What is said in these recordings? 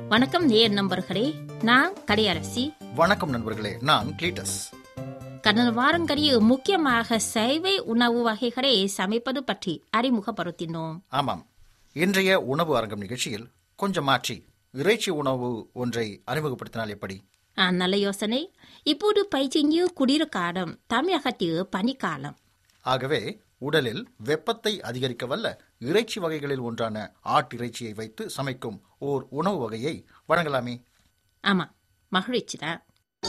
வணக்கம் நேர் நண்பர்களே நான் கடையரசி வணக்கம் நண்பர்களே நான் கிளீட்டஸ் கடந்த வாரங்களில் முக்கியமாக சைவ உணவு வகைகளை சமைப்பது பற்றி அறிமுகப்படுத்தினோம் ஆமாம் இன்றைய உணவு அரங்கம் நிகழ்ச்சியில் கொஞ்சம் மாற்றி இறைச்சி உணவு ஒன்றை அறிமுகப்படுத்தினால் எப்படி ஆ, நல்ல யோசனை இப்போது பைச்சிங்கில் குளிர் காலம் தமிழகத்தில் பனிக்காலம் ஆகவே உடலில் வெப்பத்தை அதிகரிக்க வல்ல இறைச்சி வகைகளில் ஒன்றான ஆட்டிறைச்சியை வைத்து சமைக்கும் ஓர் உணவு வகையை வழங்கலாமே ஆமா மகிழ்ச்சி தான்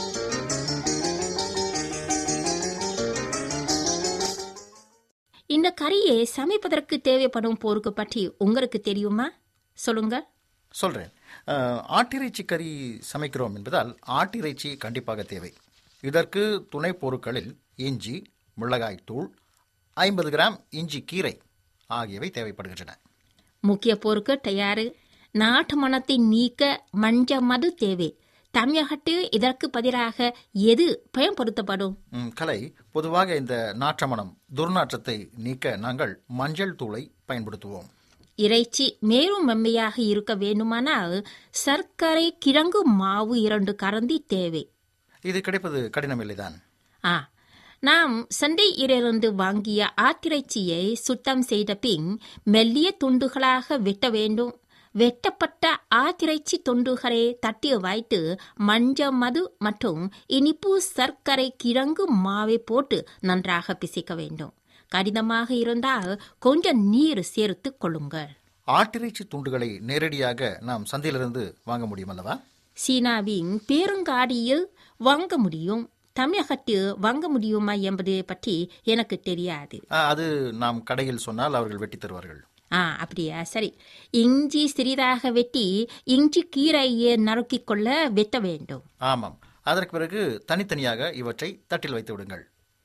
இந்த கறியை சமைப்பதற்கு தேவைப்படும் பொருட்கள் பற்றி உங்களுக்கு தெரியுமா சொல்லுங்க சொல்றேன் அஹ், ஆட்டிறைச்சி கறி சமைக்கிறோம் என்பதால் ஆட்டிறைச்சி கண்டிப்பாக தேவை இதற்கு துணை பொருட்களில் இஞ்சி மிளகாய் தூள் ஐம்பது கிராம் இஞ்சி கீரை ஆகியவை தேவைப்படுகின்றன முக்கிய பொருட்கள் தயாரு நாட்டு மணத்தை நீக்க மஞ்ச மது தேவை தமிழகத்தில் இதற்கு பதிலாக எது பயன்படுத்தப்படும் ம், கலை பொதுவாக இந்த நாற்றமணம் துர்நாற்றத்தை நீக்க நாங்கள் மஞ்சள் தூளை பயன்படுத்துவோம் இறைச்சி மேலும் மென்மையாக இருக்க வேண்டுமானால் சர்க்கரை கிழங்கு மாவு இரண்டு கரண்டி தேவை இது கிடைப்பது கடினமில்லைதான் ஆ நாம் சந்தையிலிருந்து வாங்கிய ஆட்டிறைச்சியை சுத்தம் செய்த பின் மெல்லிய துண்டுகளாக வெட்ட வேண்டும் வெட்டப்பட்ட ஆட்டிறைச்சி துண்டுகளை தட்டி வைத்து மஞ்ச மது மற்றும் இனிப்பு சர்க்கரை கிழங்கு மாவை போட்டு நன்றாக பிசைக்க வேண்டும் கடினமாக இருந்தால் கொஞ்சம் நீர் சேர்த்து கொள்ளுங்கள் ஆட்டிறைச்சி துண்டுகளை நேரடியாக நாம் சந்தையிலிருந்து வாங்க முடியும் அல்லவா சீனாவின் பேருங்காடியில் வாங்க முடியும் தமிழகத்தில் வாங்க முடியுமா என்பது பற்றி எனக்கு தெரியாது ஆ, அது நாம் கடையில் சொன்னால் அவர்கள் வெட்டி தருவார்கள் ஆ அப்படியா சரி இஞ்சி சிறிதாக வெட்டி இஞ்சி கீரையை நறுக்கிக் கொள்ள வெட்ட வேண்டும் ஆமாம் அதற்கு பிறகு தனித்தனியாக இவற்றை தட்டில் வைத்து விடுங்கள்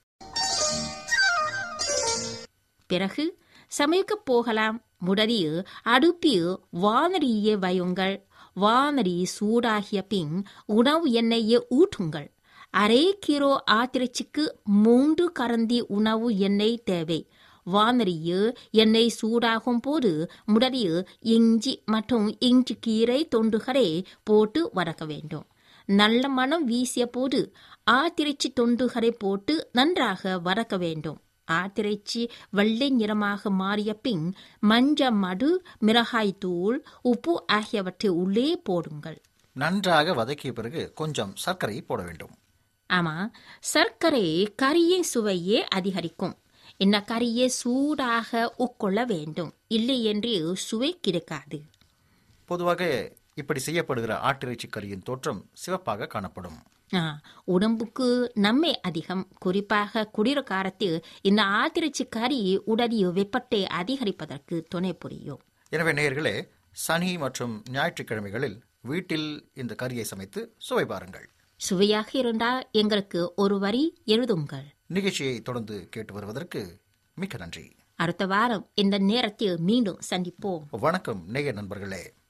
பிறகு சமைக்க போகலாம் முதலில் அடுப்பில் வானரியை வையுங்கள் வானரி சூடாகிய பின் உணவு எண்ணெயை ஊற்றுங்கள் அரை கிலோ ஆத்திரைச்சிக்கு மூன்று கரண்டி உணவு எண்ணெய் தேவை வானரியில் எண்ணெய் சூடாகும் போது முதலில் இஞ்சி மற்றும் இஞ்சி கீரை தொண்டுகளை போட்டு வதக்க வேண்டும் நல்ல மனம் வீசிய போது ஆத்திரைச்சி தொண்டுகளை போட்டு நன்றாக வதக்க வேண்டும் ஆத்திரைச்சி வெள்ளை நிறமாக மாறிய பின் மஞ்ச மடு மிளகாய் தூள் உப்பு ஆகியவற்றை உள்ளே போடுங்கள் நன்றாக வதக்கிய பிறகு கொஞ்சம் சர்க்கரை போட வேண்டும் ஆமா சர்க்கரை கறியின் சுவையே அதிகரிக்கும் இந்த கறியை சூடாக உட்கொள்ள வேண்டும் இல்லை என்று சுவை கிடைக்காது பொதுவாக இப்படி செய்யப்படுகிற ஆட்டிறைச்சி கறியின் தோற்றம் சிவப்பாக காணப்படும் ஆ, உடம்புக்கு நன்மை அதிகம் குறிப்பாக குளிர் காலத்தில் இந்த ஆத்திரைச்சி கறி உடலில் வெப்பத்தை அதிகரிப்பதற்கு துணை புரியும் எனவே நேயர்களே சனி மற்றும் ஞாயிற்றுக்கிழமைகளில் வீட்டில் இந்த கறியை சமைத்து சுவை பாருங்கள் சுவையாக இருந்தால் எங்களுக்கு ஒரு வரி எழுதுங்கள் நிகழ்ச்சியை தொடர்ந்து கேட்டு வருவதற்கு மிக்க நன்றி அடுத்த வாரம் இந்த நேரத்தில் மீண்டும் சந்திப்போம் வணக்கம் நேய நண்பர்களே